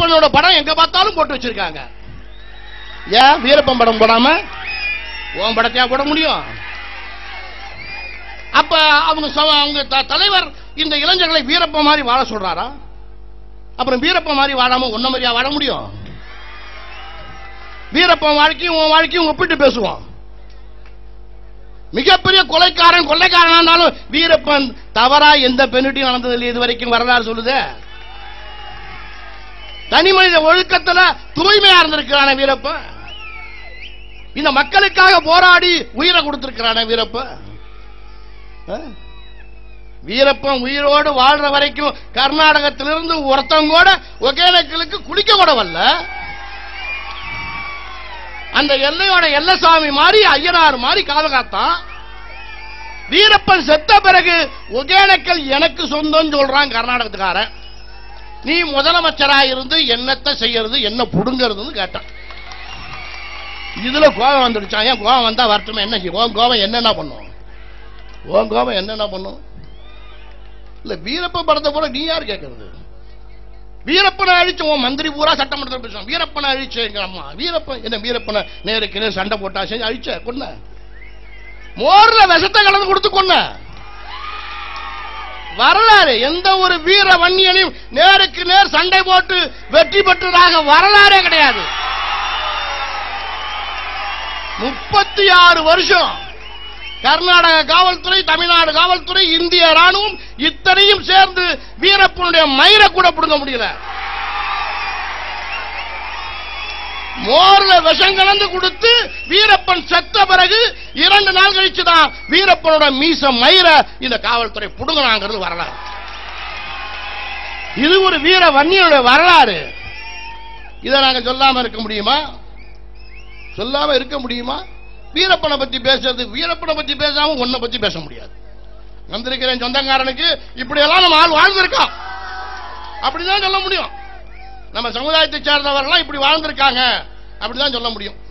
வீரப்பனோட படம் எங்க பார்த்தாலும் போட்டு வச்சிருக்காங்க ஏன் வீரப்பன் படம் போடாம உன் படத்தையா போட முடியும் அப்ப அவங்க ச- அவங்க த- தலைவர் இந்த இளைஞர்களை வீரப்ப மாதிரி வாழ சொல்றாரா அப்புறம் வீரப்ப மாதிரி வாழாம ஒன்ன மாதிரியா வாழ முடியும் வீரப்பன் வாழ்க்கையும் உன் வாழ்க்கையும் ஒப்பிட்டு பேசுவோம் மிகப்பெரிய கொலைக்காரன் கொள்ளைக்காரனா இருந்தாலும் வீரப்பன் தவறா எந்த பெண்ணிட்டையும் நடந்தது இல்லை இது வரைக்கும் வரலாறு சொல்லுதே தனி மனித ஒழுக்கத்துல தூய்மையா இருந்திருக்கிறான வீரப்பன் இந்த மக்களுக்காக போராடி உயிரை கொடுத்திருக்கிறான வீரப்பன் ஆ? வீரப்பன் உயிரோடு வாழ்ற வரைக்கும் கர்நாடகத்திலிருந்து ஒருத்தவங்க கூட ஒகேனக்கலுக்கு குளிக்க கூட வரல அந்த எல்லையோட எல்லசாமி மாதிரி ஐயனார் மாதிரி காவகாத்தான் வீரப்பன் செத்த பிறகு ஒகேனக்கல் எனக்கு சொந்தம் சொல்றான் கர்நாடகத்துக்காரன் நீ முதலமைச்சரா இருந்து என்னத்தை செய்யறது என்ன புடுங்கிறதுன்னு கேட்டான் இதுல கோபம் வந்துடுச்சான் ஏன் கோபம் வந்தா வரட்டுமே என்ன செய்யும் உன் கோபம் என்னென்ன பண்ணும் உன் கோபம் என்னென்ன பண்ணும் இல்ல வீரப்ப படத்தை போல நீ யார் கேட்கறது வீரப்பனை அழிச்சு உன் மந்திரி பூரா சட்டமன்றத்தில் பேசுவான் வீரப்பனை அழிச்சு எங்க அம்மா வீரப்பன் என்ன வீரப்பனை நேருக்கு நேர் சண்டை போட்டா செஞ்சு அழிச்ச கொன்ன மோர்ல விஷத்தை கலந்து கொடுத்து கொன்ன வரலாறு எந்த ஒரு வீர வன்னியனையும் நேருக்கு நேர் சண்டை போட்டு வெற்றி பெற்றதாக வரலாறே கிடையாது முப்பத்தி ஆறு வருஷம் கர்நாடக காவல்துறை தமிழ்நாடு காவல்துறை இந்திய ராணுவம் இத்தனையும் சேர்ந்து வீரப்பனுடைய மயிரை கூட பிடுங்க முடியல மோர்ல விஷம் கலந்து கொடுத்து வீரப்பன் செத்த பிறகு இரண்டு நாள் கழிச்சு தான் வீரப்பனோட மீச மயிரை இந்த காவல்துறை புடுங்கினாங்கிறது வரலாறு இது ஒரு வீர வன்னியனுடைய வரலாறு இதை நாங்க சொல்லாம இருக்க முடியுமா சொல்லாம இருக்க முடியுமா வீரப்பனை பத்தி பேசுறது வீரப்பனை பத்தி பேசாம உன்னை பத்தி பேச முடியாது வந்திருக்கிறேன் சொந்தக்காரனுக்கு இப்படி எல்லாம் நம்ம ஆள் வாழ்ந்திருக்கோம் அப்படிதான் சொல்ல முடியும் நம்ம சமுதாயத்தை சேர்ந்தவர்கள்லாம் இப்படி வாழ்ந்திருக்காங்க அப்படிதான் சொல்ல முடியும்